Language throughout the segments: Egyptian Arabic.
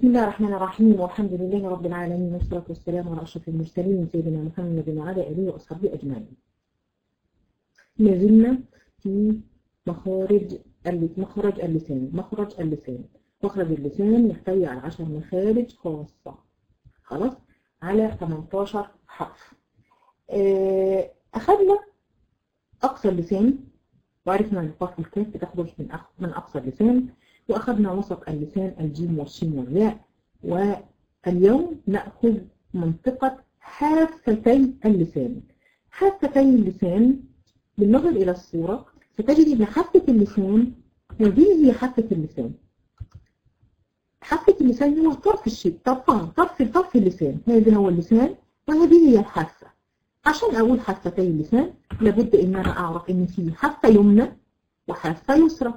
بسم الله الرحمن الرحيم والحمد لله رب العالمين والصلاة والسلام على أشرف المرسلين سيدنا محمد وعلى آله وأصحابه أجمعين. ما زلنا في مخارج مخرج اللسان، مخرج اللسان، مخرج اللسان يحتوي على 10 مخارج خاصة. خلاص؟ على 18 حرف. أخذنا أقصى اللسان وعرفنا أن القاف والكاف بتخرج من من أقصى اللسان وأخذنا وسط اللسان الجيم والشين والياء واليوم نأخذ منطقة حافتي اللسان حافتي اللسان بالنظر إلى الصورة ستجد أن حافة اللسان هذه هي حافة اللسان حافة اللسان هو طرف الشيء طرفان طرف طرف اللسان هذا هو اللسان وهذه هي الحافة عشان أقول حافتي اللسان لابد أن أنا أعرف أن في حافة يمنى وحافة يسرى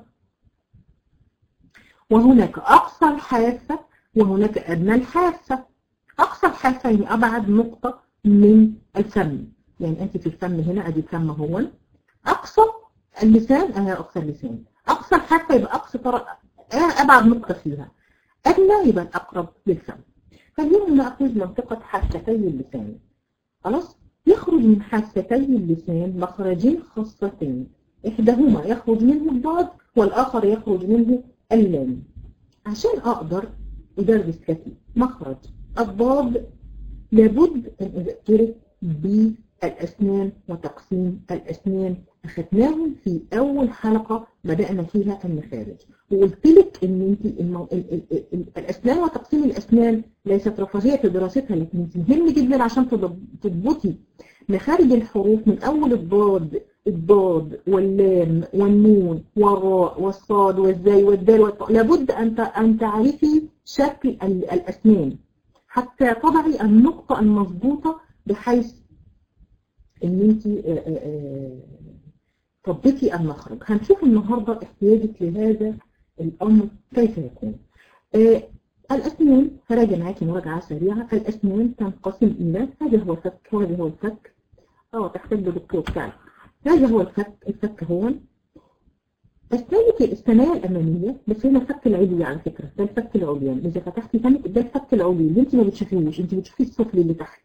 وهناك أقصى الحافة وهناك أدنى الحافة أقصى الحافة يعني أبعد نقطة من الفم يعني أنت في الفم هنا أدي الفم هو أقصى اللسان أهي أقصى اللسان أقصى الحافة يبقى أقصى طرف أبعد نقطة فيها أدنى يبقى الأقرب للفم فاليوم نأخذ منطقة حافتي اللسان خلاص يخرج من حافتي اللسان مخرجين خاصتين إحداهما يخرج منه الضاد والآخر يخرج منه اللام عشان أقدر أدرس لك مخرج الضاد لابد أن أذكرك بالأسنان وتقسيم الأسنان أخذناهم في أول حلقة بدأنا فيها المخارج وقلت لك أن أنت المو... ال... ال... ال... الأسنان وتقسيم الأسنان ليست رفاهية في دراستها لكن مهم جدا عشان تضبطي مخارج الحروف من أول الضاد الضاد واللام والنون والراء والصاد والزاي والدال والطاء لابد أن أن تعرفي شكل الأسنان حتى تضعي النقطة المضبوطة بحيث ان انت تضبطي المخرج هنشوف النهاردة احتياجك لهذا الامر كيف يكون الاسنان هراجع معاكي مراجعة سريعة الاسنان تنقسم الى هذا هو الفك وهذا هو الفك اه تحتاج لدكتور فعلا هذا هو الفك الفك هو أسنانك الثنايا الأمامية بس هنا الفك العلوي على فكرة ده الفك العلوي يعني إذا فتحتي فمك ده الفك العلوي اللي أنت ما بتشوفيهوش أنت بتشوفي السفلي اللي تحت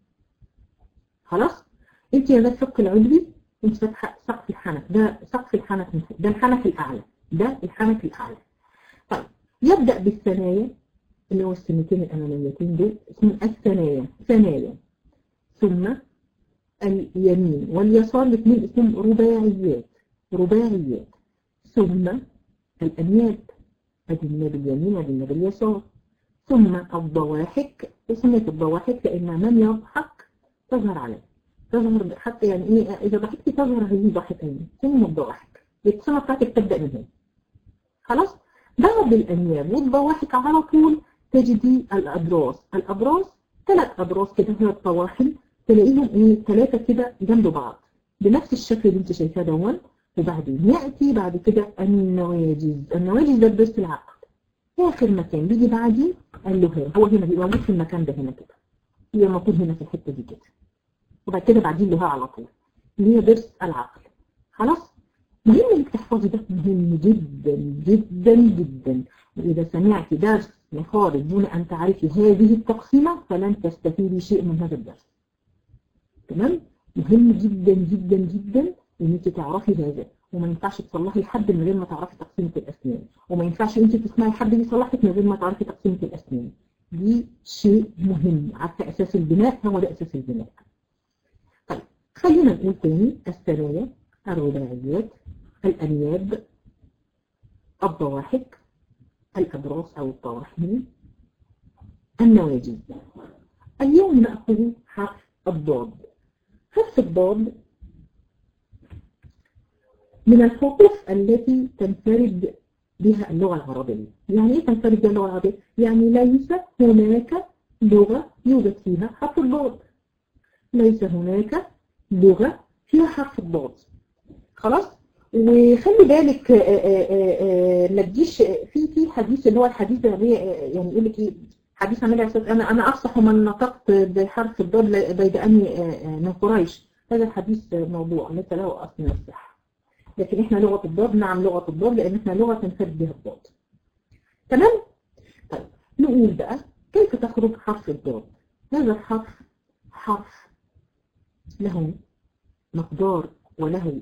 خلاص أنت يا ده الفك العلوي أنت فاتحة سقف الحنك ده سقف الحنك من فوق ده الحنك الأعلى ده الحنك الأعلى طيب يبدأ بالثنايا اللي هو السنتين الأماميتين دول اسمهم الثنايا ثنايا ثم اليمين واليسار الاثنين اسمهم رباعيات رباعيات ثم الأنياب ادي الناب اليمين وادي الناب اليسار ثم الضواحك وسميت الضواحك لأن من يضحك تظهر عليه تظهر حتى يعني ايه إذا ضحكتي تظهر هذه ضحكين ثم الضواحك الابتسامة بتاعتك تبدأ من هنا خلاص بعد الأنياب والضواحك على طول تجدي الأضراس الأضراس ثلاث أضراس كده هي الطواحن تلاقيهم ايه ثلاثة كده جنب بعض بنفس الشكل اللي انت شايفاه دون وبعدين يأتي بعد كده النواجز النواجز ده الضرس العقل آخر مكان بيجي بعديه اللهاب هو هنا بيبقى موجود في المكان ده هنا كده هي موجود هنا في الحتة دي كده وبعد كده بعديه اللهاب على طول اللي هي ضرس العقل خلاص مهم انك تحفظي ده مهم جدا جدا جدا وإذا سمعت درس مخارج دون أن تعرفي هذه التقسيمة فلن تستفيدي شيء من هذا الدرس تمام مهم جدا جدا جدا ان انت تعرفي هذا وما ينفعش تصلحي حد من غير ما تعرفي تقسيمة الاسنان وما ينفعش انت تسمعي حد يصلح لك من غير ما تعرفي تقسيمة الاسنان دي شيء مهم عارفه اساس البناء هو ده اساس البناء طيب خلينا نقول تاني الثنايا الرباعيات الانياب الضواحك الأبراس أو الطواحين النواجذ اليوم نأخذ حرف الضاد حرف الضاد من الحروف التي تنفرد بها اللغة العربية يعني ايه تنفرد بها اللغة العربية؟ يعني ليس هناك لغة يوجد فيها حرف الضاد ليس هناك لغة فيها حرف الضاد خلاص وخلي بالك ما تجيش في في حديث اللي هو الحديث يعني يقول لك ايه حديث عن النبي انا انا افصح من نطقت بحرف الضاد بيد اني من قريش هذا الحديث موضوع ليس له اصل من الصحه لكن احنا لغه الضاد نعم لغه الضاد لان احنا لغه تنفرد بها الضاد تمام طيب نقول نقول بقى كيف تخرج حرف الضاد هذا الحرف حرف له مقدار وله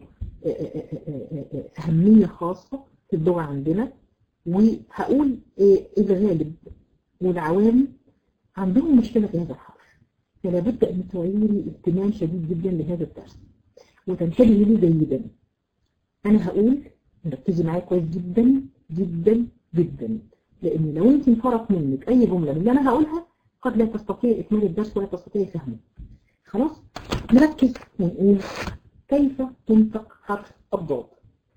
أهمية خاصة في اللغة عندنا وهقول الغالب والعوام عندهم مشكلة في هذا الحرف فلا بد أن تعيري اهتمام شديد جدا لهذا الدرس وتنتبهي له جيدا أنا هقول ركزي معايا كويس جدا جدا جدا لأن لو أنت انفرط منك أي جملة من اللي أنا هقولها قد لا تستطيع إكمال الدرس ولا تستطيع فهمه خلاص نركز ونقول كيف تنطق حرف الضاد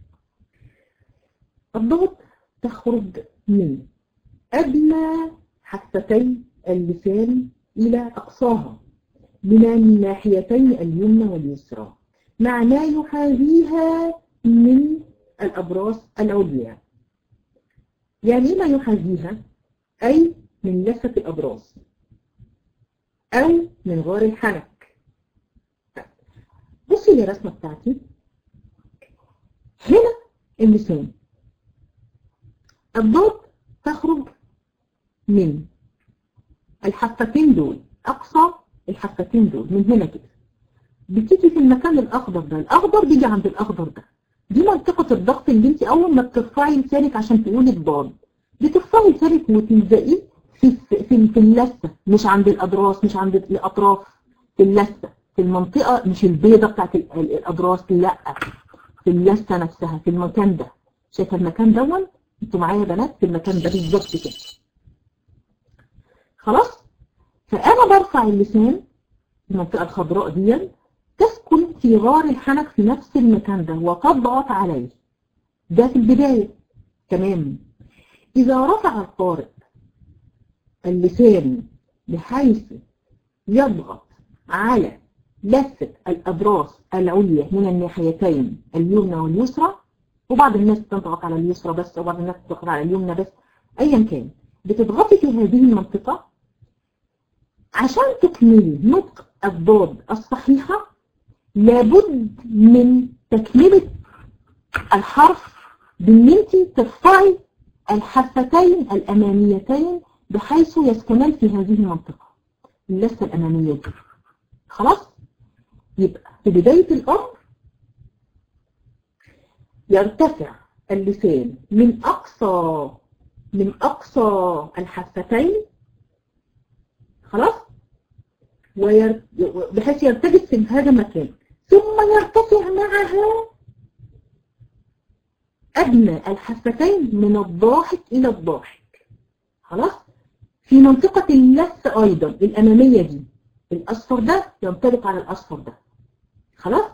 الضاد تخرج من أدنى حفتي اللسان إلى أقصاها من الناحيتين اليمنى واليسرى مع ما يحاذيها من الأبراس العليا يعني ما يحاذيها أي من لثة الأبراس أو من غار الحنك بصي للرسمة بتاعتي هنا اللسان الضاد تخرج من الحفتين دول أقصى الحفتين دول من هنا كده بتيجي في المكان الأخضر ده الأخضر بيجي عند الأخضر ده دي منطقة الضغط اللي انت أول ما بترفعي لسانك عشان تقولي الضاد بترفعي لسانك وتلزقيه في في في اللثة مش عند الأضراس مش عند الأطراف في اللثة في المنطقة مش البيضة بتاعت الأضراس لا في اللثة نفسها في المكان ده شايفة المكان دون انتوا معايا بنات في المكان ده بالظبط كده خلاص فأنا برفع اللسان المنطقة الخضراء دي تسكن في غار الحنك في نفس المكان ده وتضغط عليه ده في البداية تمام إذا رفع القارئ اللسان بحيث يضغط على لثة الأضراس العليا من الناحيتين اليمنى واليسرى وبعض الناس تضغط على اليسرى بس وبعض الناس تضغط على اليمنى بس أيا كان بتضغطي في هذه المنطقة عشان تكملي نطق الضاد الصحيحة لابد من تكملة الحرف بان انت ترفعي الحفتين الأماميتين بحيث يسكنان في هذه المنطقة اللثة الأمامية دي خلاص يبقى في بداية الأمر يرتفع اللسان من أقصى من أقصى الحفتين خلاص وير... بحيث يرتبط في هذا المكان ثم يرتفع معها أدنى الحفتين من الضاحك إلى الضاحك خلاص في منطقة اللث أيضا الأمامية دي الأصفر ده ينطبق على الأصفر ده خلاص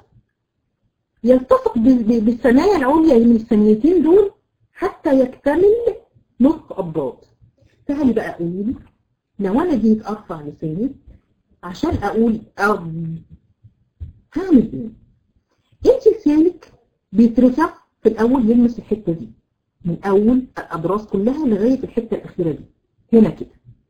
يلتصق بالثنايا العليا من الثانيتين دول حتى يكتمل نطق الضاد تعالي بقى قولي لي لو انا جيت ارفع لساني عشان اقول أرض هعمل ايه انت لسانك بيترفع في الاول يلمس الحته دي من اول الاضراس كلها لغايه الحته الاخيره دي هنا كده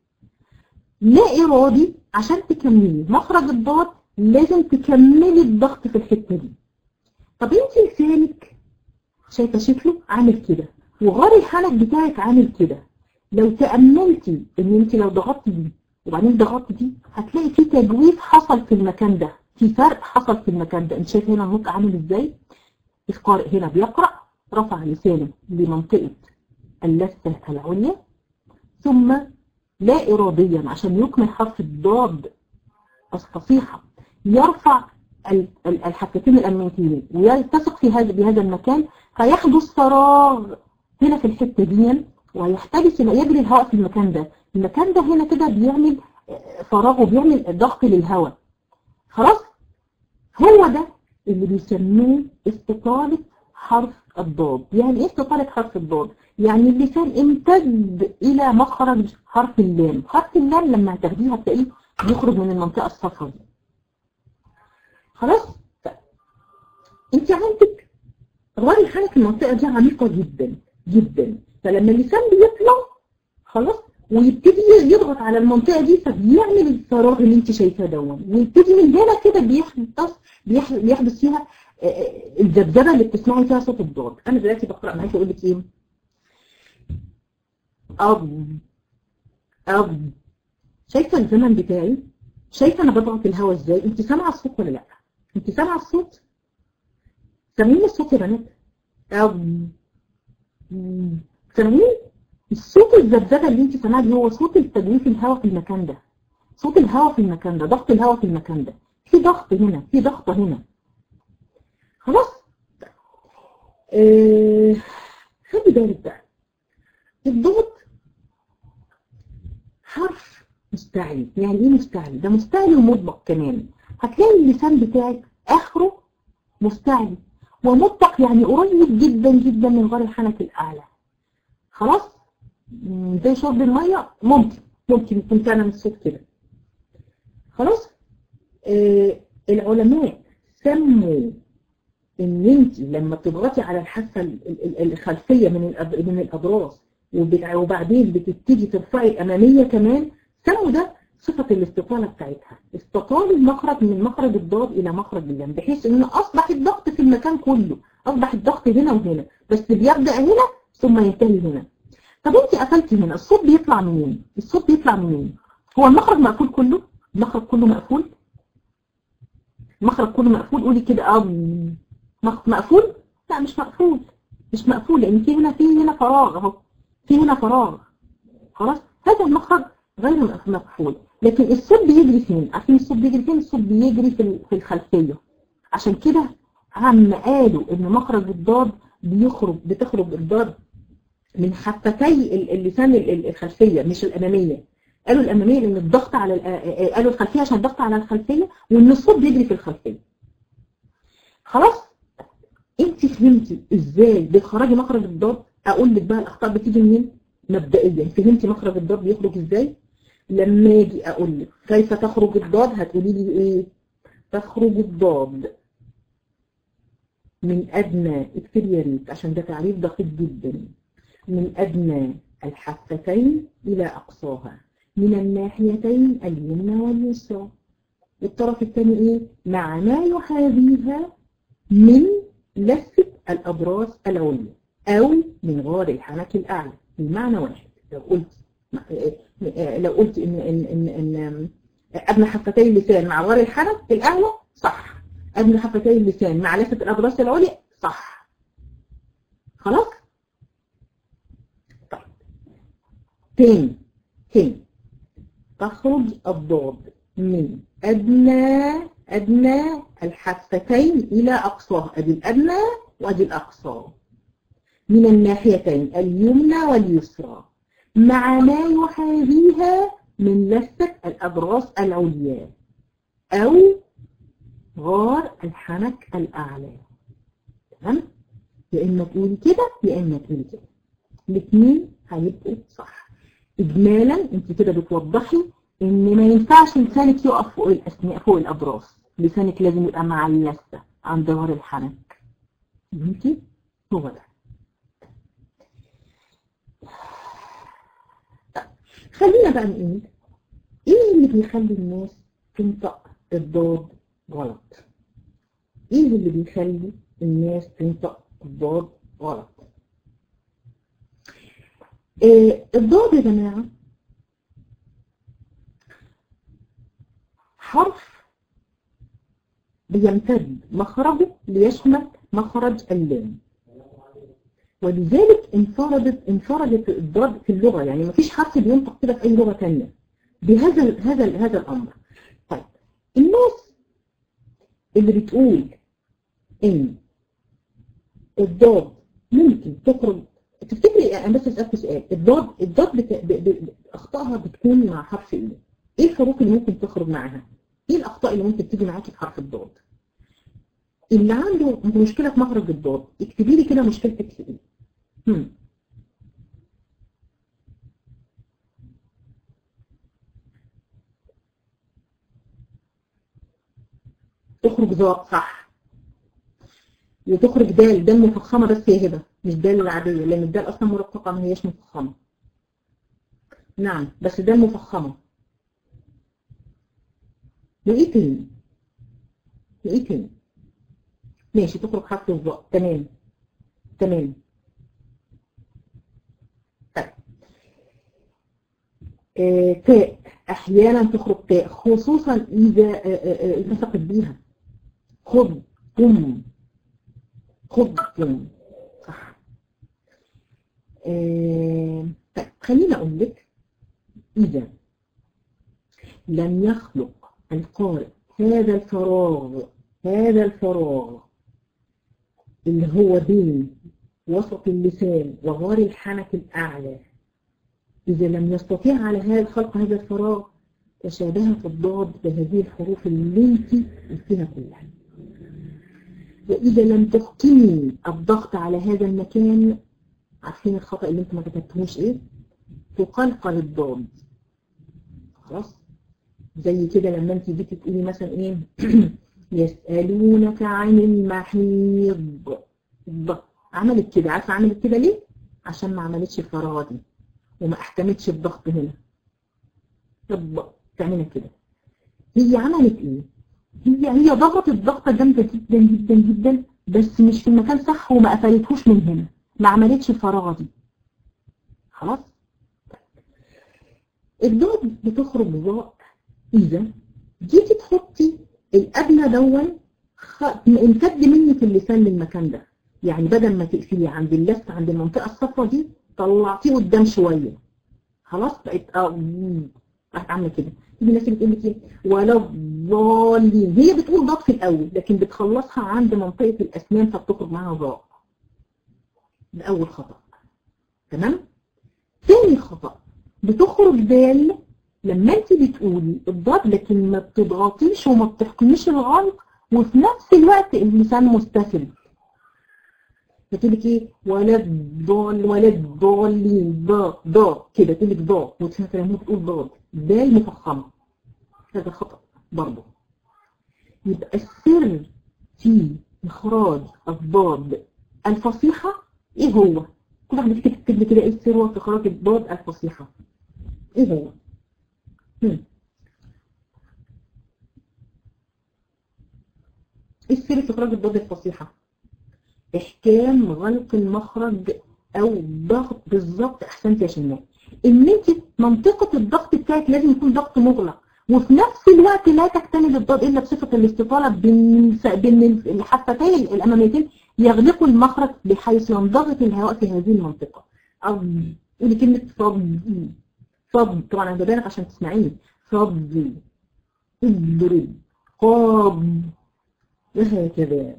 لا ارادي عشان تكملي مخرج الضاد لازم تكملي الضغط في الحته دي طب انت لسانك شايفه شكله عامل كده وغار الحنك بتاعك عامل كده لو تأملتي ان انت لو ضغطتي دي وبعدين ضغطتي دي هتلاقي في تجويف حصل في المكان ده في فرق حصل في المكان ده انت شايف هنا النطق عامل ازاي القارئ هنا بيقرأ رفع لسانه لمنطقة اللثة العليا ثم لا إراديا عشان يكمل حرف الضاد الفصيحة يرفع الحفتين الأماميتين ويلتصق في هذا بهذا المكان فيحدث فراغ هنا في الحتة دي ويحتبس يجري الهواء في المكان ده المكان ده هنا كده بيعمل فراغ وبيعمل ضغط للهواء خلاص هو ده اللي بيسموه استطالة حرف الضاد يعني ايه استطالة حرف الضاد يعني اللسان امتد الى مخرج حرف اللام حرف اللام لما هتاخديه هتلاقيه يخرج من المنطقة الصفراء دي خلاص انت عندك غار الحنك المنطقة دي عميقة جدا جدا فلما اللسان بيطلع خلاص ويبتدي يضغط على المنطقة دي فبيعمل الفراغ اللي انت شايفاه دون ويبتدي من هنا كده بيحدث بيحدث فيها الذبذبه اللي بتسمعي فيها صوت الضاد انا دلوقتي بقرا معاكي اقول لك ايه أب أب شايفة الزمن بتاعي شايفة أنا بضغط الهواء إزاي أنت سامعة الصوت ولا لأ أنت سامعة الصوت سامعين الصوت يا بنات أب سامعين الصوت الذبذبة اللي أنت سامعاه دي هو صوت التجويف الهواء في المكان ده صوت الهواء في المكان ده ضغط الهواء في المكان ده في ضغط هنا في ضغط هنا خلاص آه خلي بالك بقى الضغط حرف مستعلي يعني ايه مستعلي ده مستعلي ومطبق كمان هتلاقي اللسان بتاعك اخره مستعلي ومطبق يعني قريب جدا جدا من غار الحنك الاعلى خلاص زي شرب الميه ممكن ممكن يكون فعلا الصوت كده خلاص آه العلماء سموا ان انت لما بتضغطي على الحافه الخلفيه من من الاضراس وبعدين بتبتدي ترفعي الاماميه كمان سموا ده صفه الاستطاله بتاعتها استطال المخرج من مخرج الضاد الى مخرج اللام بحيث ان اصبح الضغط في المكان كله اصبح الضغط هنا وهنا بس بيبدا هنا ثم ينتهي هنا طب انت قفلتي هنا الصوت بيطلع منين الصوت بيطلع منين هو المخرج مقفول كله المخرج كله مقفول المخرج كله مقفول قولي كده اه مقفول لا مش مقفول مش مقفول لان في هنا في هنا فراغ اهو في هنا فراغ خلاص هذا المخرج غير مقفول لكن الصوت بيجري فين عارفين الصوت بيجري فين الصوت بيجري في في الخلفيه عشان كده عم قالوا ان مخرج الضاد بيخرج بتخرج الضاد من حفتي اللسان الخلفيه مش الاماميه قالوا الاماميه لان الضغط على قالوا الخلفيه عشان الضغط على الخلفيه وان الصوت بيجري في الخلفيه خلاص انت فهمتي ازاي بتخرجي مخرج الضاد اقول لك بقى الاخطاء بتيجي منين مبدئيا فهمتي مخرج الضاد بيخرج ازاي لما اجي اقول لك كيف تخرج الضاد هتقولي لي ايه تخرج الضاد من ادنى اكتب يا ريت عشان ده تعريف دقيق جدا من ادنى الحفتين الى اقصاها من الناحيتين اليمنى واليسرى الطرف الثاني ايه مع ما يحاذيها من لفة الأبراز العليا أو من غار الحنك الأعلى بمعنى واحد لو قلت لو قلت إن إن إن, إن أدنى حفتي اللسان مع غار الحنك الأعلى صح أدنى حفتي اللسان مع لفة الأبراز العليا صح خلاص؟ طيب تاني تاني تخرج الضاد من أدنى أدنى الحفتين إلى أقصاها أدي الأدنى وأدي الأقصى من الناحيتين اليمنى واليسرى مع ما يحاذيها من لثة الأبراس العليا أو غار الحنك الأعلى تمام؟ يا إما تقولي كده يا إما تقولي كده الاثنين هيبقوا صح إجمالا أنت كده بتوضحي ان ما ينفعش لسانك يقف فوق الاسنان فوق الابراس لسانك لازم يبقى مع اللثه عند ظهر الحنك فهمتي هو ده خلينا بقى نقول ايه اللي بيخلي الناس تنطق الضاد غلط ايه اللي بيخلي الناس تنطق الضاد غلط إيه الضاد يا جماعه حرف بيمتد مخرجه ليشمل مخرج اللام ولذلك انفردت انفردت الضاد في اللغة يعني ما فيش حرف بينطق كده في أي لغة ثانيه بهذا هذا هذا الأمر طيب الناس اللي بتقول إن الضاد ممكن تخرج تفتكري انا بس اسالك سؤال الضاد الضاد بت... ب... ب... اخطائها بتكون مع حرف ايه؟ ايه الحروف اللي ممكن تخرج معاها؟ ايه الاخطاء اللي ممكن تيجي معاكي في حرف الضاد اللي عنده مشكله في مخرج الضاد اكتبي لي كده مشكلتك في ايه هم. تخرج ضاء صح وتخرج دال دال مفخمه بس هي هبه مش دال العاديه لان الدال اصلا مرققه ما هياش مفخمه نعم بس دال مفخمه وايه تاني وايه تاني ماشي تخرج حرف الضاء تمام تمام طيب آه، تاء احيانا تخرج تاء خصوصا اذا آه، آه، آه، التصقت بيها خض قم خض قم صح آه، طيب خليني اقول لك اذا لم يخلق القارئ هذا الفراغ هذا الفراغ اللي هو بين وسط اللسان وغار الحنك الأعلى إذا لم يستطيع على هذا خلق هذا الفراغ تشابهت الضاد بهذه الحروف اللي انت قلتها كلها وإذا لم تحكمي الضغط على هذا المكان عارفين الخطأ اللي انت ما كتبتهوش ايه؟ تقلقل الضاد خلاص؟ زي كده لما انت جيتي تقولي مثلا ايه يسألونك عن المحيض ب- عملت كده عارفه عملت كده ليه؟ عشان ما عملتش الفراغه دي وما احتمتش الضغط هنا طب تعملها كده هي عملت ايه؟ هي هي ضغطت ضغطه جامده جدا جدا جدا بس مش في المكان صح وما قفلتهوش من هنا ما عملتش الفراغه دي خلاص؟ الضاد بتخرج ضاء إذا جيتي تحطي الأدنى دون خ... امتد منك اللسان للمكان ده يعني بدل ما تقفلي عند اللثة عند المنطقة الصفراء دي طلعتيه قدام شوية خلاص بقت اه مم. راحت عاملة كده تيجي الناس اللي بتقول لك ايه ولا الضالين هي بتقول ضاد في الأول لكن بتخلصها عند منطقة الأسنان فبتخرج معاها ضاء ده أول خطأ تمام؟ تاني خطأ بتخرج دال لما انت بتقولي الضاد لكن ما بتضغطيش وما بتحكميش الغلق وفي نفس الوقت اللسان مستفل بتقولك ايه ولا الضال ولا الضالين ضا ضا كده تقولك ضا وتفهموا تقول ضاد دال مفخمه هذا خطأ برضه يبقى السر في إخراج الضاد الفصيحة إيه هو؟ كل واحد بتكتب تكتب لي كده إيه السر في إخراج الضاد الفصيحة؟ إيه هو؟ هم. إيه السر في إخراج الضاد الفصيحة؟ إحكام غلق المخرج أو ضغط بالظبط أحسنت يا شيماء إن أنت منطقة الضغط بتاعك لازم يكون ضغط مغلق وفي نفس الوقت لا تكتمل الضاد الا بصفه الاستطاله بين بين الحفتين الاماميتين يغلقوا المخرج بحيث ينضغط الهواء في هذه المنطقه او قولي كلمه فض فض طبعا انا ببالغ عشان تسمعيني فض اضرب قاب وهكذا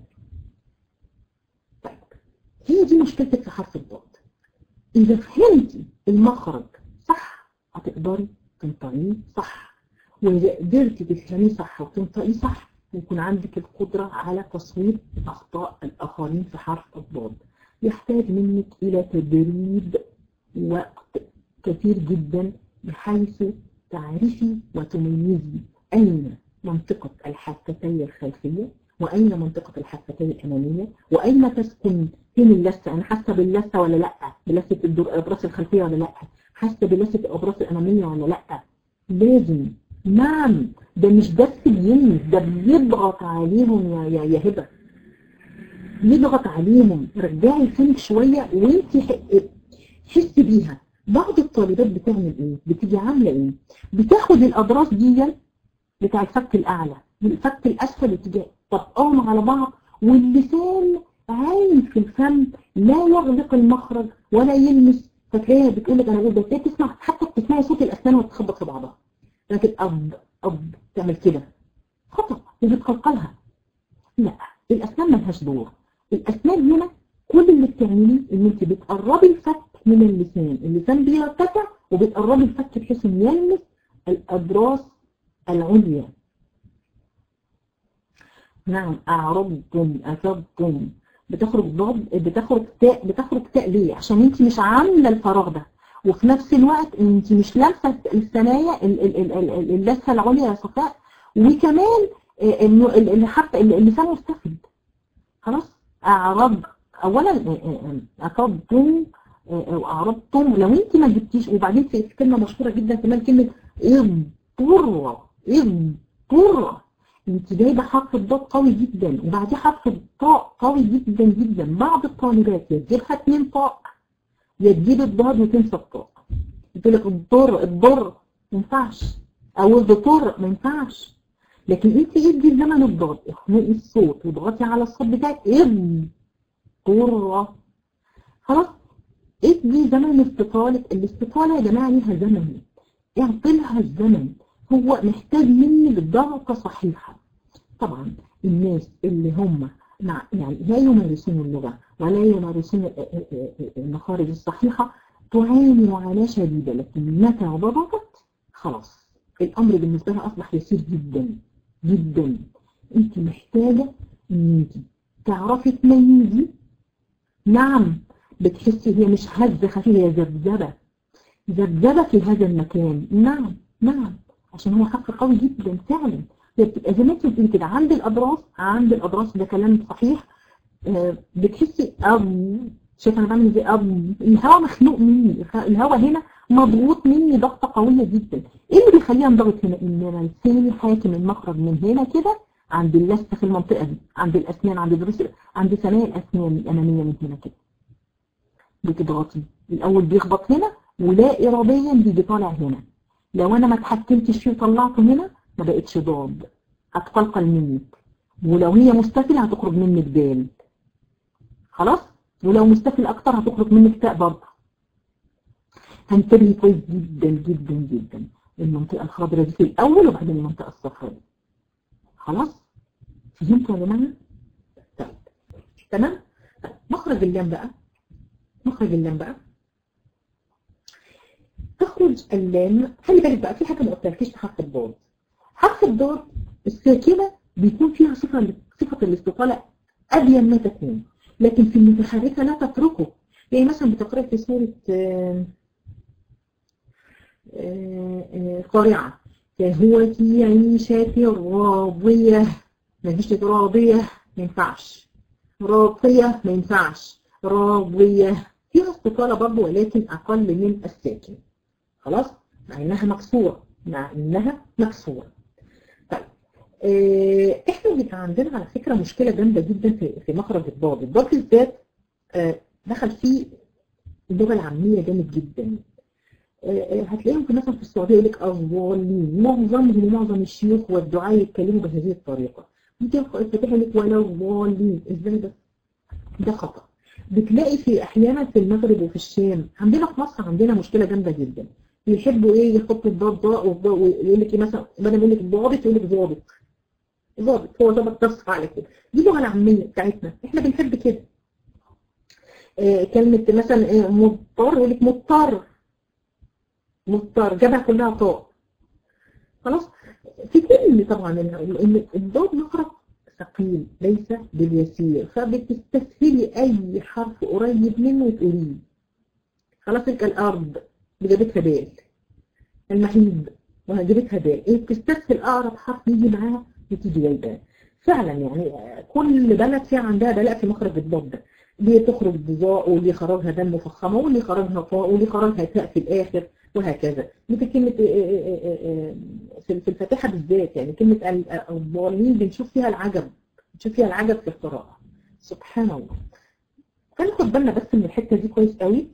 طيب هي دي مشكلتك في حرف الضاد اذا فهمتي المخرج صح هتقدري تنطقيه صح وإذا قدرتي تفهميه صح وتنطقيه صح يكون عندك القدرة على تصويب أخطاء الآخرين في حرف الضاد يحتاج منك إلى تدريب وقت كثير جدا بحيث تعرفي وتميزي أين منطقة الحافتين الخلفية وأين منطقة الحافتين الأمامية وأين تسكن فين اللثة أنا حاسة باللثة ولا لأ بلثة الأبراس الخلفية ولا لأ حاسة بلثة الأبراس الأمامية ولا لأ لازم نعم ده مش بس بيلمس ده بيضغط عليهم يا يا يا هبه يضغط عليهم رجعي لسانك شويه وانت حسي بيها بعض الطالبات بتعمل ايه؟ بتيجي عامله ايه؟ بتاخد الاضراس دي بتاع الفك الاعلى والفك الاسفل وتيجي طبقاهم على بعض واللسان عايم في الفم لا يغلق المخرج ولا يلمس فتلاقيها بتقول لك انا بقول ده تسمع حتى بتسمعي صوت الاسنان وتخبط في بعضها لكن أب أب تعمل كده خطأ وبتقلقلها لا الأسنان ملهاش دور الأسنان هنا كل اللي بتعمليه إن أنت بتقربي الفك من اللسان اللسان بيرتفع وبتقربي الفك بحيث إنه يلمس الأضراس العليا نعم أعرضتم أفضتم بتخرج ضاد بتخرج تاء بتخرج تاء ليه؟ عشان أنت مش عاملة الفراغ ده وفي نفس الوقت انت مش لامسه الثنايا اللثه العليا يا صفاء وكمان انه حتى اللسان مستفد خلاص اعرض اولا اعرضتم او اعرضتم لو انت ما جبتيش وبعدين في كلمه مشهوره جدا كمان كلمه اضطر اضطر انت جايبه حرف الضاد قوي جدا وبعديه حرف الطاء قوي جدا جدا بعض الطالبات يجيبها اتنين طاء يا تجيب الضاد وتنسى الطاء يقول لك الضر الضر ما ينفعش او الدكتور ما ينفعش لكن انت ادي زمن الضغط اخنقي الصوت واضغطي على الصوت بتاعك اضطر خلاص ادي زمن استطالة الاستطالة يا جماعة ليها زمن اعطلها الزمن هو محتاج منك ضغطة صحيحة طبعا الناس اللي هم مع يعني لا يمارسون اللغة ولا يمارسون المخارج الصحيحة تعاني معاناة شديدة لكن متى ضبطت خلاص الأمر بالنسبة لها أصبح يسير جدا جدا أنت محتاجة أن أنت تعرفي تميزي نعم بتحسي هي مش هزة خفيفة هي ذبذبة ذبذبة في هذا المكان نعم نعم عشان هو حق قوي جدا فعلا هي بتبقى زي ما انت بتقولي كده عند الأضراس عند الأضراس ده كلام صحيح آه بتحسي أم شايفه انا بعمل ازاي أم الهواء مخنوق مني الهواء هنا مضغوط مني ضغطه قويه جدا ايه اللي بيخليها انضغط هنا ان انا لساني حاكم المخرج من هنا كده عند اللثه في المنطقه دي عند الاسنان عند الضروس عند ثنايا الاسنان الاماميه من هنا كده بتضغطي الاول بيخبط هنا ولا اراديا بيجي طالع هنا لو انا ما اتحكمتش فيه وطلعته هنا ما بقتش ضاد هتقلقل منك ولو هي مستفله هتخرج منك دال خلاص ولو مستفل اكتر هتخرج منك تاء برضه هنتبهي كويس جدا جدا جدا المنطقه الخضراء دي في الاول وبعدين المنطقه الصفراء دي خلاص فهمتوا يا جماعه طيب تمام مخرج اللام بقى مخرج اللام بقى تخرج اللام خلي بالك بقى في حاجه ما قلتلكيش في حرف الضاد حرف الضاد الساكنه بيكون فيها صفه صفه الاستطاله ابين ما تكون لكن في المتحركه لا تتركه يعني مثلا بتقرأ في سوره قارعه فهو في عيشة راضية ما فيش راضية ما ينفعش راضية ما ينفعش راضية فيها استطالة برضه ولكن أقل من الساكن خلاص مع إنها مكسورة مع إنها مكسورة طيب اه إحنا بيبقى عندنا على فكرة مشكلة جامدة جدا في في مخرج الضاد الضاد بالذات اه دخل فيه اللغة العامية جامد جدا اه هتلاقيهم مثلا في السعودية يقول لك الظالمين معظمهم ومعظم الشيوخ والدعاة يتكلموا بهذه الطريقة ممكن الفتاح يقول لك ولا الظالمين ازاي ده؟ ده خطأ بتلاقي في احيانا في المغرب وفي الشام عندنا في مصر عندنا مشكله جامده جدا بيحبوا ايه يحطوا الضاد ضاء ويقول لك ايه مثلا بدل ما يقول لك ضابط يقول لك ظابط ظابط هو ظابط تصف على كده دي اللغه العاميه بتاعتنا احنا بنحب كده آه كلمه مثلا إيه مضطر يقول لك مضطر مضطر جابها كلها طاء خلاص في كلمه طبعا ان الضاد مخرج ثقيل ليس باليسير فبتستسهلي اي حرف قريب منه وتقوليه خلاص تلك الارض جابتها دال المحيض وجابتها دال ايه بتستسهل اقرب حرف يجي معاها وتيجي جايباه فعلا يعني كل بلد فيها عندها بلاء في مخرج الضاد ده ليه تخرج بضاء واللي خرجها دم مفخمه واللي خرجها طاء واللي خرجها تاء في الاخر وهكذا مثل كلمة في الفاتحة بالذات يعني كلمة الظالمين بنشوف فيها العجب بنشوف فيها العجب في القراءة سبحان الله فناخد بالنا بس من الحتة دي كويس قوي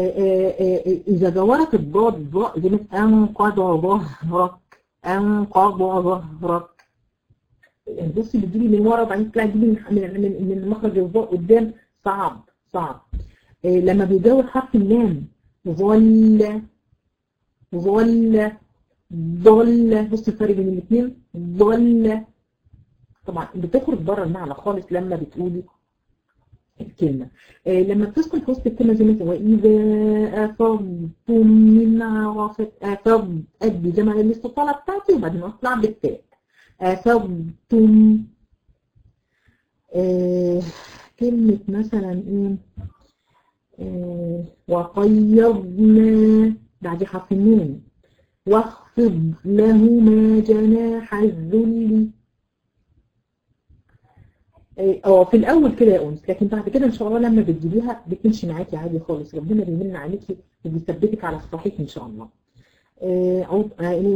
إذا جورت الضاد ضاء زي مثل أنقض ظهرك أنقض ظهرك بصي بتجيبي من ورا وبعدين تطلعي تجيبي من من من مخرج الضاء قدام صعب صعب لما بيجاور حرف اللام ظل ظل ضل بص الفرق بين الاثنين ضل طبعا بتخرج بره المعنى خالص لما بتقولي الكلمة آه لما بتسكن في وسط الكلمة زي مثلا وإذا أفضتم من عرفة أفض أدي جمع الاستطالة بتاعتي وبعدين أطلع بالتاء أفضتم آه كلمة مثلا إيه آه وقيضنا بعد حرف النون واخفض لهما جناح الذل اه في الاول كده يا انس لكن بعد كده ان شاء الله لما بتجيبيها بتمشي معاكي عادي خالص ربنا بيمن عليكي وبيثبتك على الصحيح ان شاء الله عض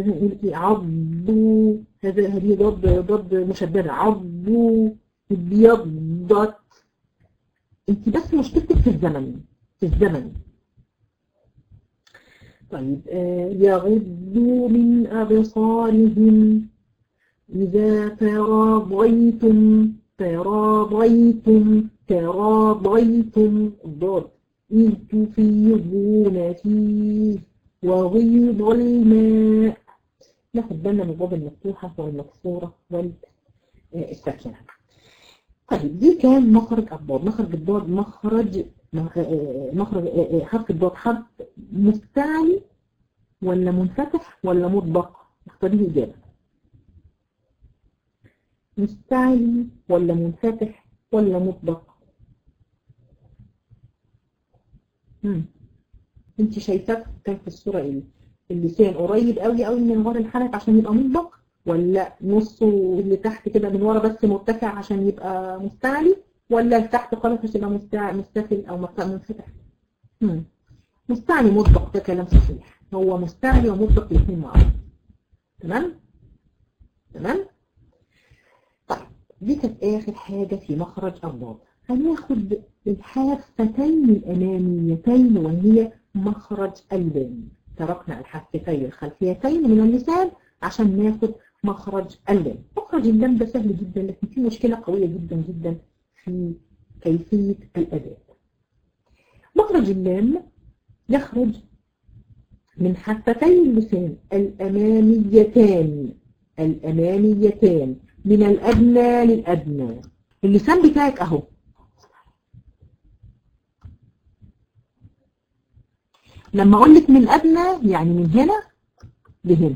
عضوا هذا هذه ضد ضد مشدده عضوا ابيضت انت بس مشكلتك في الزمن في الزمن طيب آه يغضوا من أبصارهم إذا تراضيتم تراضيتم تراضيتم الضاد إذ تفيضون فيه وغيض الماء ناخد بالنا من الباب المفتوحة والمكسورة والساكنة طيب دي كان مخرج الضاد مخرج الضاد مخرج مخرج حرف الضاد حرف مستعلي ولا منفتح ولا مطبق اختاري الإجابة مستعلي ولا منفتح ولا مطبق مم. انت شايفاه كان في الصورة ايه اللسان قريب قوي قوي من ورا الحنك عشان يبقى مطبق ولا نصه اللي تحت كده من ورا بس مرتفع عشان يبقى مستعلي ولا تحت خالص عشان يبقى مستفل او منفتح مم. مستعلي مطبق ده كلام صحيح هو مستعلي ومطبق الاثنين مع بعض تمام تمام طيب دي كانت اخر حاجة في مخرج الضاد هناخد الحافتين الاماميتين وهي مخرج اللام تركنا الحافتين الخلفيتين من اللسان عشان ناخد مخرج اللام مخرج اللام ده سهل جدا لكن في مشكلة قوية جدا جدا في كيفية الأداء مخرج اللام يخرج من حفتي اللسان الأماميتان الأماميتان من الأدنى للأدنى اللسان بتاعك أهو لما أقول لك من الأدنى يعني من هنا لهنا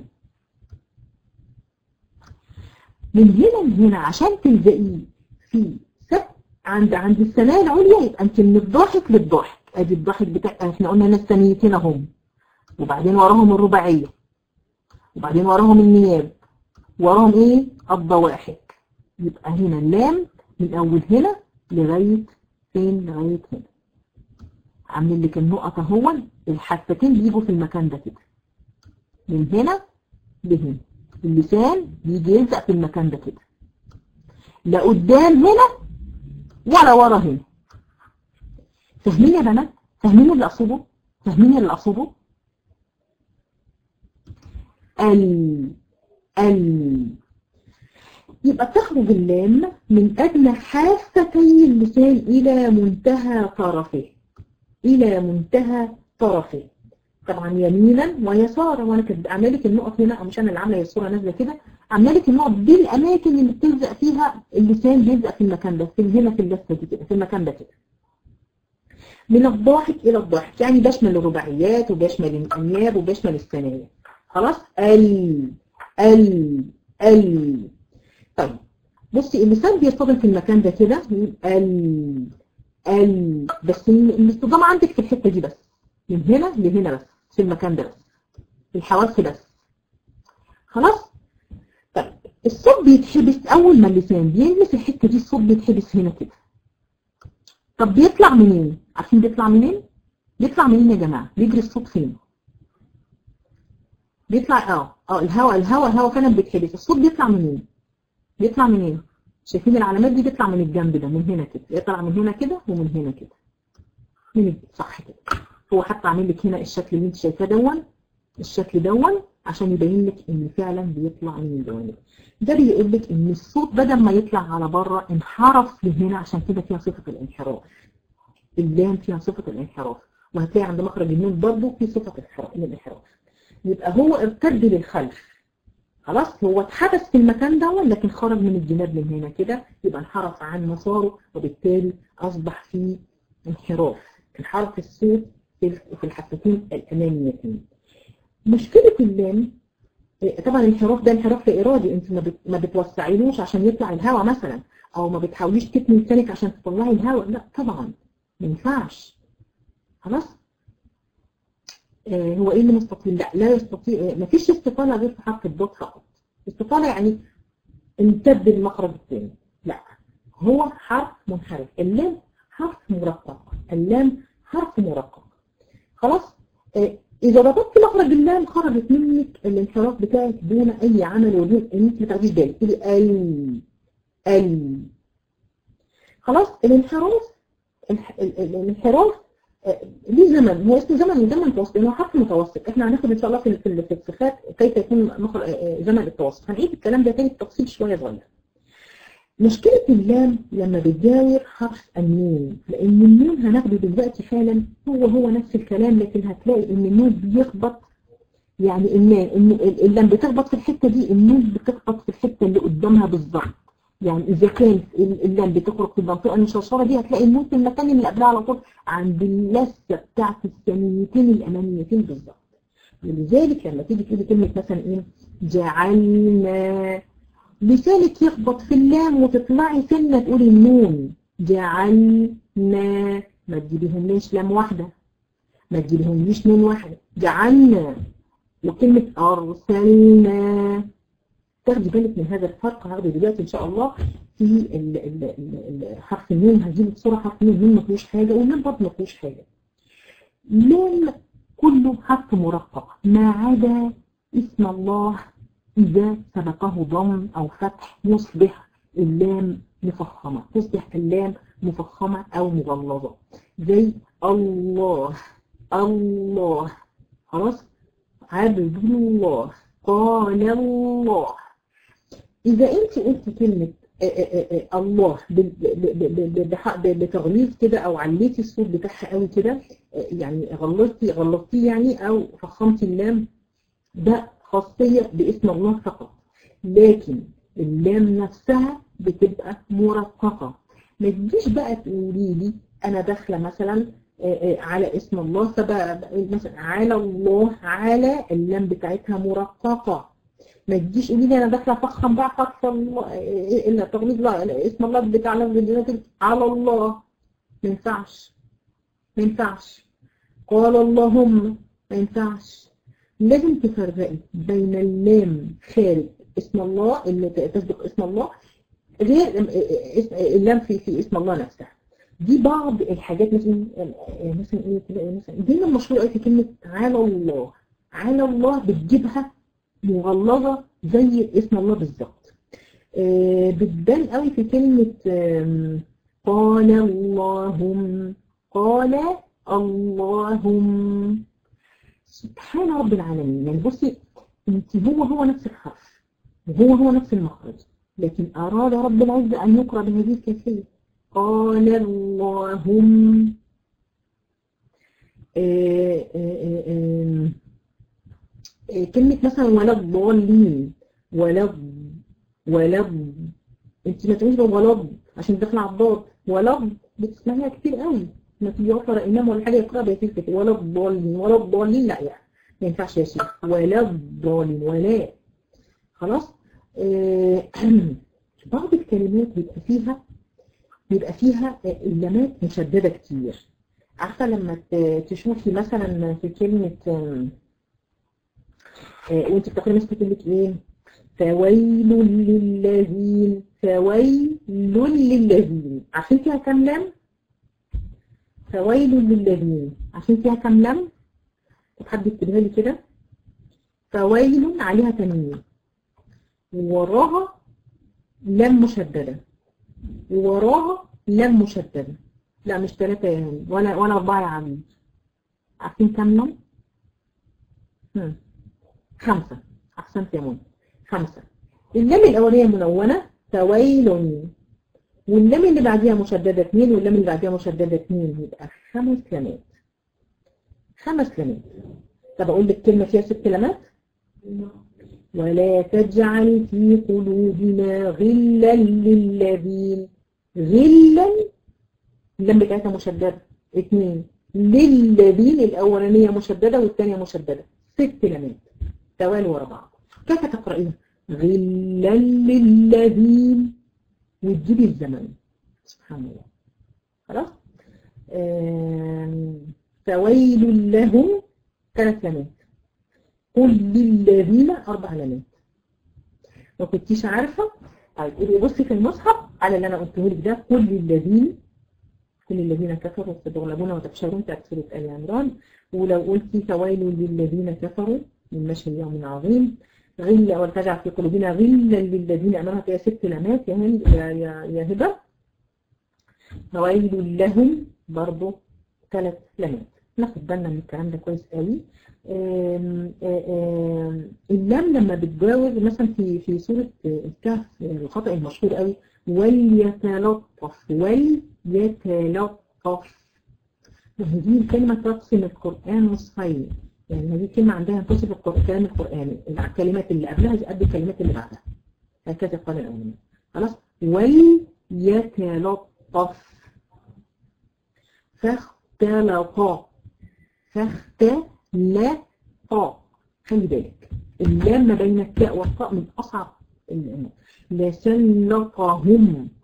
من هنا لهنا عشان تلزقيه في سقف عند عند الثنايا العليا يبقى انت من الضاحك للضاحك ادي الضاحك بتاع احنا قلنا هنا الثانيتين اهم وبعدين وراهم الرباعيه وبعدين وراهم النياب وراهم ايه الضواحك يبقى هنا اللام من اول هنا لغايه فين لغايه هنا عاملين لك النقط اهو الحفتين بيجوا في المكان ده كده من هنا لهنا اللسان بيجي يلزق في المكان ده كده لا قدام هنا ولا ورا هنا فاهمين يا بنات فاهمين اللي اقصده فاهمين اللي اقصده ال ال يبقى تخرج اللام من أدنى حافتي اللسان إلى منتهى طرفه إلى منتهى طرفه طبعا يمينا ويسارا وانا كنت عامله لك النقط هنا او مش انا اللي عامله هي الصوره نازله كده عامله لك النقط دي الاماكن اللي بتلزق فيها اللسان بيلزق في المكان ده في هنا في اللثه دي كده في المكان ده كده من الضاحك الى الضاحك يعني بيشمل الرباعيات وبيشمل الانياب وبيشمل الثنايا خلاص ال ال ال طيب بصي اللسان بيصطدم في المكان ده كده ال ال بس الاصطدام عندك في الحته دي بس من هنا لهنا بس في المكان ده بس الحواس بس خلاص طيب الصوت بيتحبس اول ما اللسان بيلمس الحته دي الصوت بيتحبس هنا كده طب بيطلع منين عارفين بيطلع منين بيطلع منين يا جماعه بيجري الصوت فين بيطلع اه اه الهواء الهواء الهواء فعلا بيتحبس الصوت بيطلع منين بيطلع منين شايفين العلامات دي بيطلع من الجنب ده من هنا كده يطلع من هنا كده ومن هنا كده من صح كده هو حتى عامل لك هنا الشكل اللي انت شايفاه دون الشكل دون عشان يبين لك ان فعلا بيطلع من الجوانب ده بيقول لك ان الصوت بدل ما يطلع على بره انحرف لهنا عشان كده فيها صفه الانحراف اللام فيها صفه الانحراف وهتلاقي عند مخرج النون برضه في صفه الانحراف يبقى هو ارتد للخلف خلاص هو اتحبس في المكان ده لكن خرج من الجناب من هنا كده يبقى انحرف عن مساره وبالتالي اصبح في انحراف انحرف الصوت في الحفتين الاماميتين مشكلة اللام طبعا الانحراف ده انحراف ارادي انت ما بتوسعيلوش عشان يطلع الهواء مثلا او ما بتحاوليش تتني لسانك عشان تطلعي الهواء لا طبعا ما ينفعش خلاص آه هو ايه اللي مستطيل لا لا يستطيع ما فيش استطالة غير في حرف الضاد فقط استطالة يعني امتد المخرج الثاني لا هو حرف منحرف اللام حرف مرقق اللام حرف مرقق خلاص آه إذا ربطت مخرج اللام خرجت منك الانحراف بتاعك دون أي عمل ودون إن أنت ما تاخديش بالك تقولي ال ال خلاص الانحراف الانحراف ليه زمن هو اسمه زمن زمن متوسط لانه حرف متوسط احنا هناخد ان شاء الله في في في الصفات كيف يكون مخرج زمن التوسط هنعيد الكلام ده تاني بتفصيل شويه صغير مشكلة اللام لما بتجاور حرف النون لأن النون هناخده دلوقتي حالا هو هو نفس الكلام لكن هتلاقي إن النون بيخبط يعني النون اللام بتخبط في الحتة دي النون بتخبط في الحتة اللي قدامها بالظبط يعني إذا كان اللام بتخرج في المنطقة المشرشرة دي هتلاقي النون في المكان اللي قبلها على طول عند اللثة بتاعت الثانيتين الأماميتين بالظبط ولذلك لما تيجي تقولي كلمة مثلا إيه جعلنا لسانك يخبط في اللام وتطلعي سنة تقولي النون جعلنا ما تجيبيهمليش لام واحدة ما تجيبيهمليش نون واحدة جعلنا وكلمة أرسلنا تاخدي بالك من هذا الفرق هاخده دلوقتي إن شاء الله في ال ال ال حرف النون هجيبه بسرعة حرف النون النون ما فيهوش حاجة والنون برضه ما فيهوش حاجة لام كله حرف مرقق ما عدا اسم الله إذا سبقه ضم أو فتح يصبح اللام مفخمة تصبح اللام مفخمة أو مغلظة زي الله الله خلاص عبد الله قال الله إذا أنت قلت كلمة الله بتغليظ كده أو عليتي الصوت بتاعها قوي كده يعني غلطتي غلطتي يعني أو فخمتي اللام ده خاصية باسم الله فقط لكن اللام نفسها بتبقى مرققة ما تجيش بقى تقولي لي أنا داخلة مثلا على اسم الله فبقى مثلا على الله على اللام بتاعتها مرققة ما تجيش قولي لي أنا داخلة فخم بقى حرف الله إلا تغليظ لا اسم الله بتاع على الله ما ينفعش ما ينفعش قال اللهم ما ينفعش لازم تفرقي بين اللام خارج اسم الله اللي تصدق اسم الله غير اللام في في اسم الله نفسها دي بعض الحاجات مثلا مثلا ايه تلاقي مثلا دي المشهور قوي في كلمه على الله على الله بتجيبها مغلظه زي اسم الله بالظبط بتبان قوي في كلمه قال اللهم قال اللهم سبحان رب العالمين يعني بصي انت هو هو نفس الحرف وهو هو نفس المخرج لكن أراد رب العزة أن يقرأ بهذه الكيفية قال اللهم آآ آآ آآ كلمة مثلا ولا الضالين ولا ولا انت ما تقوليش ولا عشان داخله على الضاد ولا بتسمعيها كتير قوي ما تيجي يقرا امام ولا حاجه يقرا بيتي كده ولا الضالين ولا الضالين لا يعني ما ينفعش يا شيخ ولا الضالين ولا خلاص آه بعض الكلمات بيبقى فيها بيبقى فيها اللامات مشدده كتير عارفه لما تشوفي مثلا في كلمه آه وانت بتقرأي مثلا كلمه ايه فويل للذين فويل للذين عارفين فيها كام لام فويل للذين عشان فيها كام لام طب حد يكتبها لي كده فويل عليها تنوين ووراها لام مشددة ووراها لام مشددة لا مش ثلاثة يا هاني ولا ولا أربعة يا عمي عارفين كام لام؟ هم. خمسة أحسنت يا منى خمسة اللام الأولية منونة فويل واللام اللي بعديها مشددة اثنين واللام اللي بعديها مشددة اثنين يبقى خمس لامات خمس لامات طب أقول لك كلمة فيها ست لامات ولا تجعل في قلوبنا غلا للذين غلا اللام بتاعتها مشددة اثنين للذين الأولانية مشددة والثانية مشددة ست لامات توالي ورا بعض كيف تقرأيها غلا للذين وتجيبي الزمن سبحان الله خلاص فويل لهم ثلاث لمات قل للذين أربع لمات ما كنتيش عارفة طيب بصي في المصحف على اللي أنا قلته لك ده قل للذين كل الذين كفروا ستغلبون وتبشرون بتاعت سورة آل عمران ولو قلتي فويل للذين كفروا من مشهد يوم عظيم غل ولا تجعل في قلوبنا غلا للذين امنوا هي ست لامات يا هند يا يا, يا هبه فويل لهم برضه ثلاث لامات ناخد بالنا من الكلام ده كويس قوي آم، آم، اللام لما بتجاوز مثلا في في سورة الكهف الخطأ المشهور قوي وليتلطف وليتلطف هذه الكلمة تقسم القرآن نصفين يعني هذه الكلمة عندها تصف الكلام القرآني الكلمات اللي قبلها قد الكلمات اللي بعدها هكذا قال العلماء خلاص وليتلطف فاختلطا فاختلطا خلي بالك اللام ما بين التاء والطاء من أصعب الأمور لسلطهم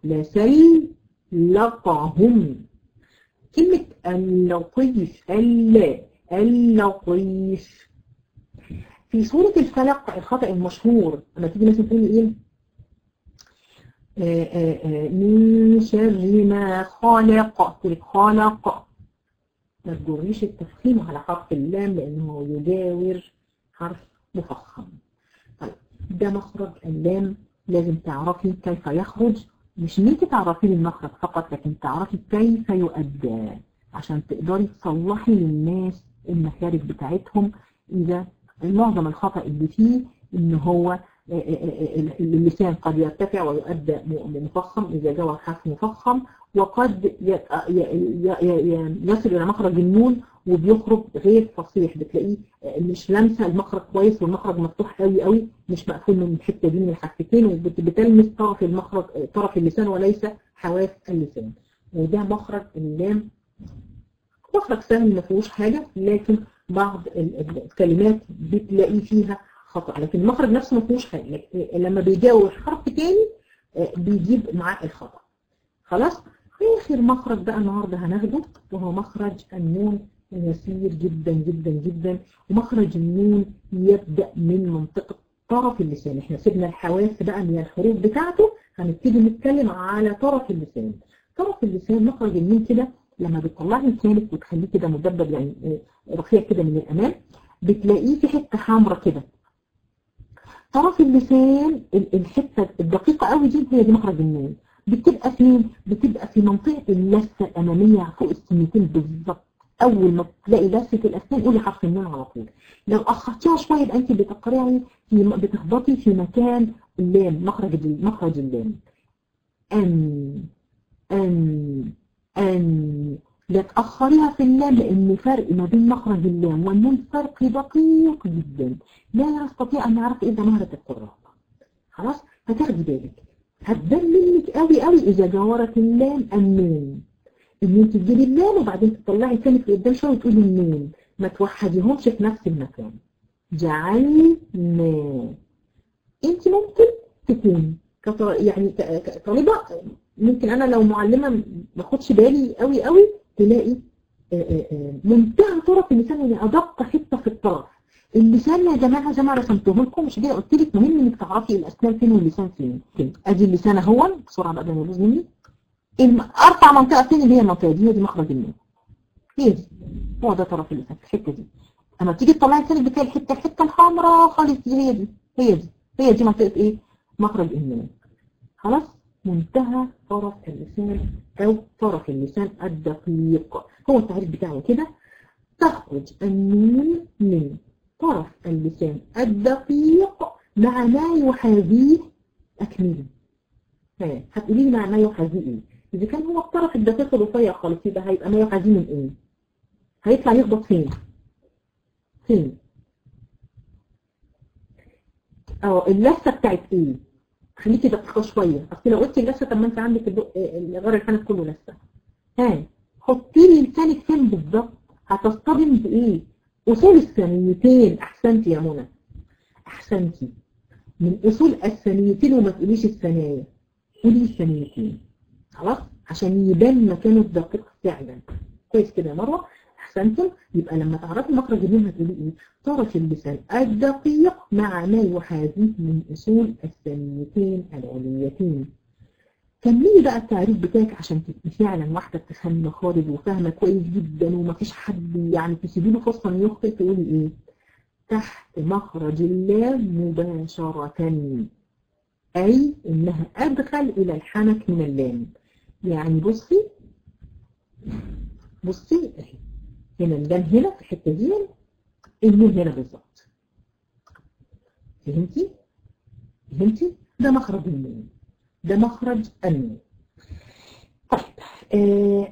لسلطهم كلمة اللطيف اللا اللطيف في سورة الفلق الخطأ المشهور لما تيجي مثلا تقول ايه آه، آه، آه، من شر ما خلق تقول خلق ما تجريش التفخيم على حرف اللام لأنه يجاور حرف مفخم طيب ده مخرج اللام لازم تعرفي كيف يخرج مش ان انت تعرفي المخرج فقط لكن تعرفي كيف يؤدى عشان تقدري تصلحي للناس المخارج بتاعتهم اذا معظم الخطأ اللي فيه ان هو اللسان قد يرتفع ويؤدى مفخم إذا جاء حرف مفخم وقد يصل إلى مخرج النون وبيخرج غير فصيح بتلاقيه مش لامسه المخرج كويس والمخرج مفتوح قوي قوي مش مقفول من الحته دي من الحفتين وبتلمس طرف المخرج طرف اللسان وليس حواف اللسان وده مخرج اللام مخرج سهل ما فيهوش حاجه لكن بعض الكلمات بتلاقيه فيها خطأ لكن المخرج نفسه ما فيهوش حاجه لما بيجاوب حرف تاني بيجيب معاه الخطأ خلاص آخر مخرج بقى النهارده هناخده وهو مخرج النون يسير جدا جدا جدا ومخرج النون يبدأ من منطقة طرف اللسان احنا سيبنا الحواس بقى من الحروف بتاعته هنبتدي نتكلم على طرف اللسان طرف اللسان مخرج النون كده لما بتطلعي لسانك وتخليه كده مدبب يعني رفيع كده من الأمام بتلاقيه في حتة حمراء كده طرف اللسان الحتة الدقيقة قوي دي هي دي مخرج النون بتبقى فين؟ بتبقى في منطقة اللثة الأمامية فوق السنتين بالظبط أول ما تلاقي لثة الأسنان قولي حرف النون على طول لو أخرتيها شوية يبقى أنت بتقرعي في بتخبطي في مكان اللام مخرج مخرج اللام أن أن أن لا تأخريها في اللام لأن فرق ما بين مخرج اللام والنون فرق دقيق جدا لا يستطيع أن يعرف إلا مهرة القراء خلاص فتاخدي بالك هتبان منك قوي قوي إذا جاورت اللام النون إن أنت تجيبي اللام وبعدين تطلعي تاني في قدام شوية وتقولي النون ما توحديهمش في نفس المكان جعلنا أنت ممكن تكون كطر... يعني كطالبة ممكن أنا لو معلمة ما اخدش بالي قوي قوي تلاقي منتهى طرف اللسان يعني أدق حتة في الطرف اللسان يا جماعة زي ما رسمته لكم مش كده قلت لك مهم انك تعرفي الاسنان فين واللسان فين فين ادي اللسان اهو بسرعة بقى ما يبوظ مني ارفع منطقة فين اللي هي المنطقة دي هي دي مخرج النون هي دي هو ده طرف اللسان الحتة دي اما تيجي تطلعي لسانك بتلاقي الحتة الحتة الحمراء خالص دي هي دي هي دي هي دي منطقة ايه مخرج النون خلاص منتهى طرف اللسان او طرف اللسان الدقيق هو التعريف بتاعه كده تخرج النون من طرف اللسان الدقيق مع ما يحاذيه أكمله هتقولي لي مع ما يحاذيه ايه إذا كان هو الطرف الدقيق الرفيع خالص يبقى هيبقى ما يحاذيه من ايه هيطلع يخبط فين فين اه اللثة بتاعت ايه خليكي دقيقة شوية اصل لو قلتي اللثة طب ما انت عندك غير الحنف كله لثة ها حطي لي لسانك فين بالظبط هتصطدم بايه أصول الثانيتين أحسنتي يا منى أحسنتي من أصول الثانيتين وما تقوليش الثنايا قولي الثانيتين خلاص عشان يبان مكانه الدقيق فعلا كويس كده يا مروه أحسنتم يبقى لما تعرفي مخرج النون هتقولي إيه طرف اللسان الدقيق مع ما يحاذيه من أصول الثانيتين العليتين كملي بقى التعريف بتاعك عشان تبقي فعلا واحدة بتفهم خالد وفاهمة كويس جدا ومفيش حد يعني تسيبي له فرصة انه يخطئ تقولي ايه تحت مخرج اللام مباشرة أي إنها أدخل إلى الحنك من اللام يعني بصي بصي اهي هنا اللام هنا في الحته دي النون هنا بالظبط فهمتي فهمتي ده مخرج النون ده مخرج النون طيب آه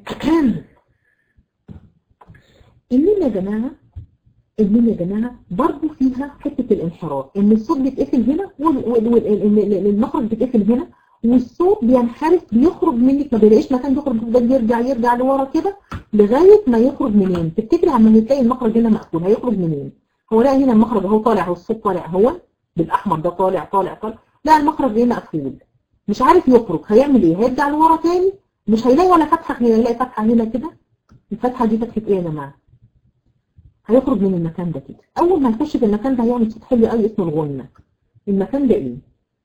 النون يا جماعه النون يا جماعه برضه فيها حته الانحراف ان الصوت بيتقفل هنا والمخرج بيتقفل هنا والصوت بينحرف بيخرج منك ما بيلاقيش مكان يخرج بيفضل يرجع يرجع لورا كده لغايه ما يخرج منين تفتكري عما تلاقي المخرج هنا مقفول هيخرج منين هو لا هنا المخرج اهو طالع والصوت طالع اهو بالاحمر ده طالع طالع طالع لا المخرج هنا مقفول مش عارف يخرج هيعمل ايه هيرجع لورا تاني مش هيلاقي ولا فتحه هنا هيلاقي فتحه هنا كده الفتحه دي فتحه ايه يا جماعه هيخرج من المكان ده كده اول ما يخش في المكان ده هيعمل صوت حلو قوي اسمه الغنه المكان ده ايه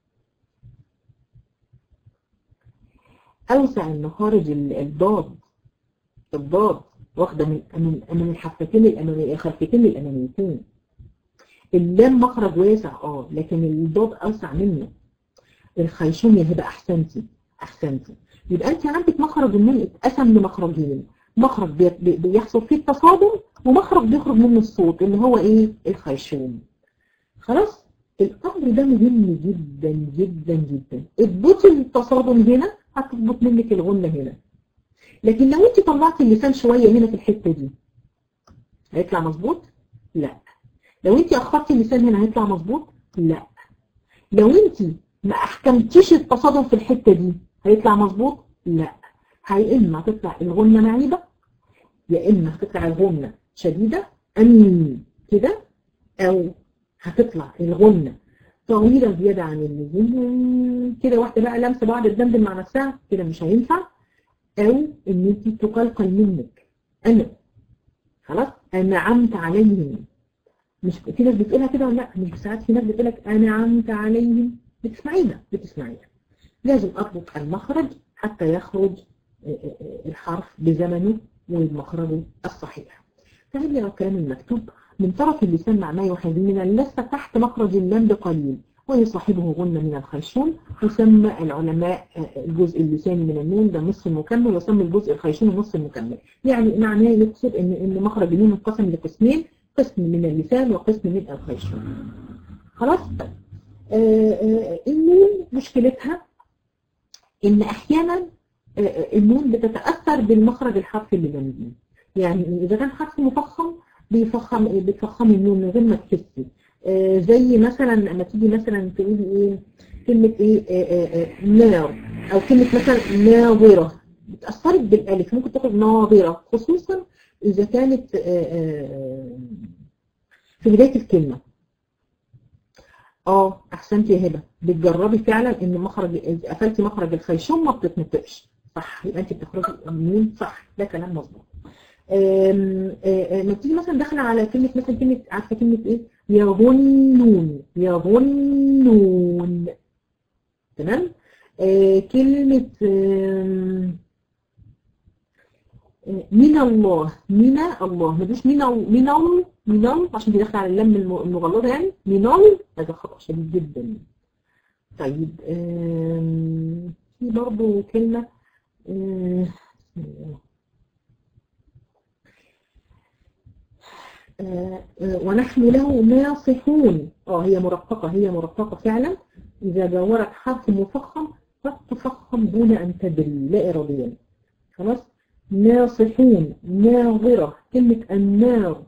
اوسع المخارج الضاد الضاد واخده من من من الحفتين الاماميه الخلفتين الاماميتين اللام مخرج واسع اه لكن الضاد اوسع منه الخيشوم هيبقى احسنتي احسنتي يبقى انت عندك مخرج النون اتقسم لمخرجين مخرج بيحصل فيه التصادم ومخرج بيخرج منه الصوت اللي هو ايه الخيشوم خلاص الامر ده مهم جدا جدا جدا اضبطي التصادم هنا هتضبط منك الغنة هنا لكن لو انت طلعتي اللسان شوية هنا في الحتة دي هيطلع مظبوط لا لو انت اخرتي اللسان هنا هيطلع مظبوط لا لو انت ما احكمتيش التصادم في الحتة دي هيطلع مظبوط لا هي اما هتطلع الغنة معيبة يا اما هتطلع الغنة شديدة ام كده او هتطلع الغنة طويلة زيادة عن اللزوم كده واحدة بقى لمسة بعض الدندن مع نفسها كده مش هينفع او ان انت تقلقل منك انا خلاص انعمت عليهم مش في ناس بتقولها كده ولا لا مش ساعات في ناس بتقولك انعمت عليهم بتسمعيها بتسمعيها لازم اضبط المخرج حتى يخرج الحرف بزمنه ومخرجه الصحيح فهل لو كان المكتوب من طرف اللسان مع ما يحاذي من اللثة تحت مخرج اللام بقليل ويصاحبه غنة من الخيشوم يسمى العلماء الجزء اللساني من النون ده نصف المكمل ويسمى الجزء الخيشوم النصف المكمل يعني معناه يقصد ان ان مخرج النون انقسم لقسمين قسم من اللسان وقسم من الخيشوم خلاص النون مشكلتها ان احيانا النون بتتأثر بالمخرج الحرفي اللي جنبيه يعني اذا كان حرف مفخم بيفخم بتفخمي النون من غير ما تحسي آه زي مثلا لما تيجي مثلا تقولي ايه كلمة ايه آه آه نار او كلمة مثلا ناظرة بتأثرك بالالف ممكن تاخد ناظرة خصوصا اذا كانت في بداية الكلمة اه احسنتي يا هبة بتجربي فعلا ان مخرج قفلتي مخرج الخيشوم ما بتتنطقش صح يبقى انت بتخرجي النون صح ده كلام مظبوط لما تيجي مثلا داخله على كلمه مثلا كلمه عارفه كلمه ايه يظنون يظنون تمام آه كلمه آه من الله من الله ما تقولش من من من عشان دي داخله على اللام المغلظه يعني من هذا خطا شديد جدا طيب في برضه كلمه آه آه ونحن له ناصحون اه هي مرققة هي مرققة فعلا إذا جاورت حرف مفخم قد تفخم دون أن تدري لا إراديا خلاص ناصحون ناظرة كلمة النار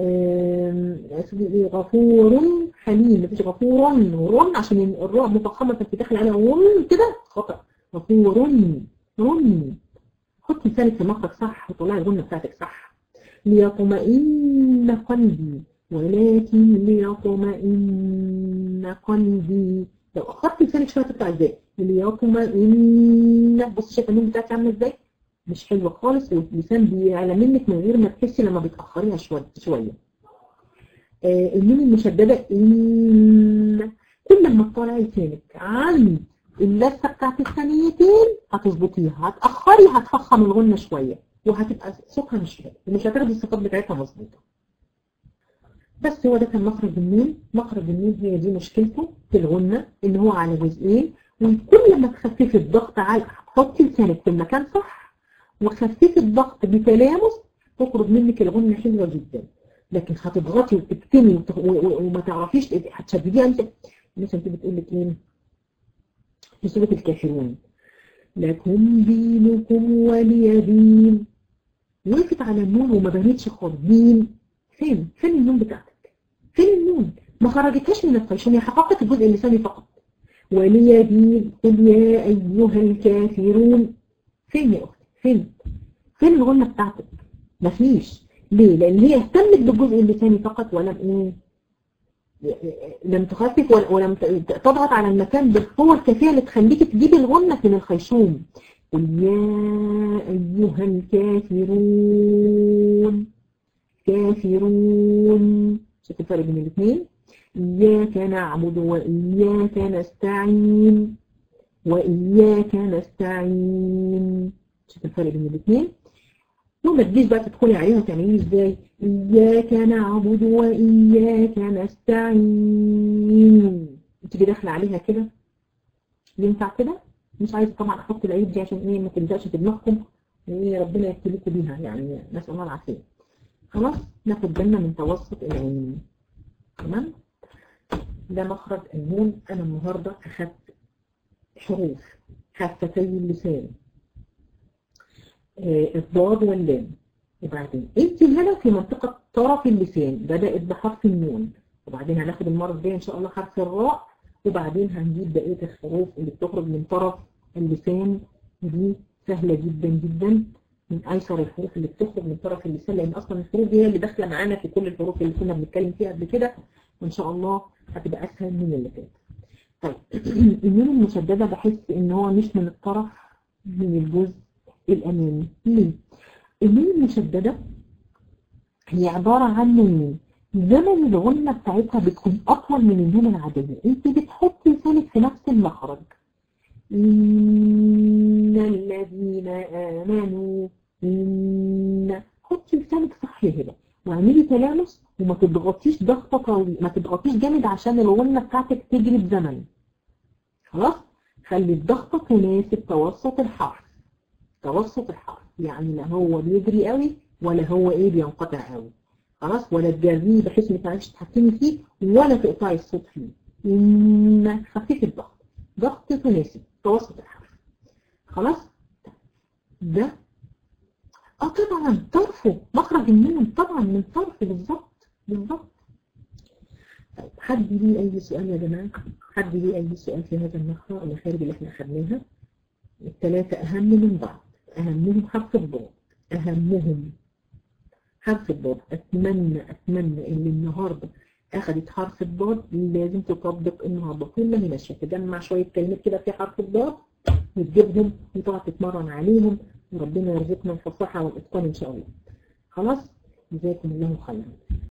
غفور حليم مفيش غفور رن عشان الراء مفخمة فانت داخل عليها رن كده خطأ غفور رن حطي لسانك في مخرج صح وطلعي الغنة بتاعتك صح ليطمئن قلبي ولكن ليطمئن قلبي لو اخرت لسانك شويه تطلع ازاي ليطمئن بص شايفه النون بتاعتي عامله ازاي مش حلوه خالص واللسان بيعلى منك من غير ما تحسي لما بتاخريها شويه شويه آه النون المشدده ان كل ما تطلعي لسانك عن اللثه بتاعت الثانيتين هتظبطيها هتاخري هتفخم الغنه شويه وهتبقى صوتها مش حلو ومش هتاخدي الصفات بتاعتها مظبوطه بس هو ده كان مخرج النون مخرج النون هي دي مشكلته في الغنة ان هو على جزئين وكل ما تخففي الضغط على حطي لسانك في المكان صح وخففي الضغط بتلامس تخرج منك الغنة حلوة جدا لكن هتضغطي وتكتمي وت- و- و- وما تعرفيش هتشدديها انت مثلا تيجي بتقول لك ايه في سورة الكافرون لكم دينكم ولي دين وقفت على النون وما بنتش خالص دين فين فين النون بتاعتك فين النون ما خرجتهاش من الخيشوم هي حققت الجزء اللساني فقط ولي دين قل يا ايها الكافرون فين يا اختي فين فين الغنة بتاعتك مفيش ليه لان هي اهتمت بالجزء اللساني فقط ولم ايه لم تخفف ول- ولم ت- تضغط على المكان بالقوة الكافية اللي تخليك تجيب الغنة من الخيشوم قل يا أيها الكافرون كافرون شوف الفرق بين الاثنين إياك نعبد وإياك نستعين وإياك نستعين شوف الفرق بين الاثنين وما تجيش بقى تدخلي عليها وتعملي ازاي إياك نعبد وإياك نستعين تيجي داخلة عليها كده ينفع كده مش عايزة طبعا أحط العيب دي عشان إيه ما تلزقش في دماغكم إيه ربنا يبتليكم بيها يعني نسأل الله العافية خلاص ناخد بالنا من توسط العين تمام ده مخرج النون أنا النهاردة أخدت حروف حفتي اللسان آه، الضاد واللام وبعدين انت هنا في منطقة طرف اللسان بدأت بحرف النون وبعدين هناخد المرة الجاية ان شاء الله حرف الراء وبعدين هنجيب بقية الحروف اللي بتخرج من طرف اللسان دي سهلة جدا جدا من ايسر الحروف اللي بتخرج من طرف اللسان لان اصلا الحروف دي هي اللي داخلة معانا في كل الحروف اللي كنا بنتكلم فيها قبل كده وان شاء الله هتبقى اسهل من اللي فات طيب النون المشددة بحس ان هو مش من الطرف من الجزء الامامي ليه؟ النون المشددة هي عبارة عن نونين زمن الغنة بتاعتها بتكون أطول من النون العادية انت بتحطي لسانك في نفس المخرج إن الذين آمنوا إن حطي لسانك صح هنا واعملي تلامس وما تضغطيش ضغطة طويلة ما تضغطيش جامد عشان الغنة بتاعتك تجري بزمن خلاص خلي الضغطة تناسب توسط الحرف توسط الحرف يعني لا هو بيجري قوي ولا هو ايه بينقطع قوي خلاص ولا تجريه بحيث ما تعرفش تتحكمي فيه ولا تقطعي الصوت فيه إن خفيف الضغط ضغط تناسب توسط الحرف خلاص ده اه طبعا طرفه مخرج النون طبعا من طرف بالظبط بالظبط طيب حد ليه اي سؤال يا جماعه حد ليه اي سؤال في هذا المخرج اللي خارج اللي احنا خدناها الثلاثه اهم من بعض اهمهم حرف الضاد اهمهم حرف الضاد اتمنى اتمنى ان النهارده اخذت حرف الضاد لازم تطبق النهارده كل ما هي ماشيه تجمع شويه كلمات كده في حرف الضاد وتجيبهم وتقعد تتمرن عليهم وربنا يرزقنا الفصاحه والاتقان ان شاء الله خلاص جزاكم الله خيرا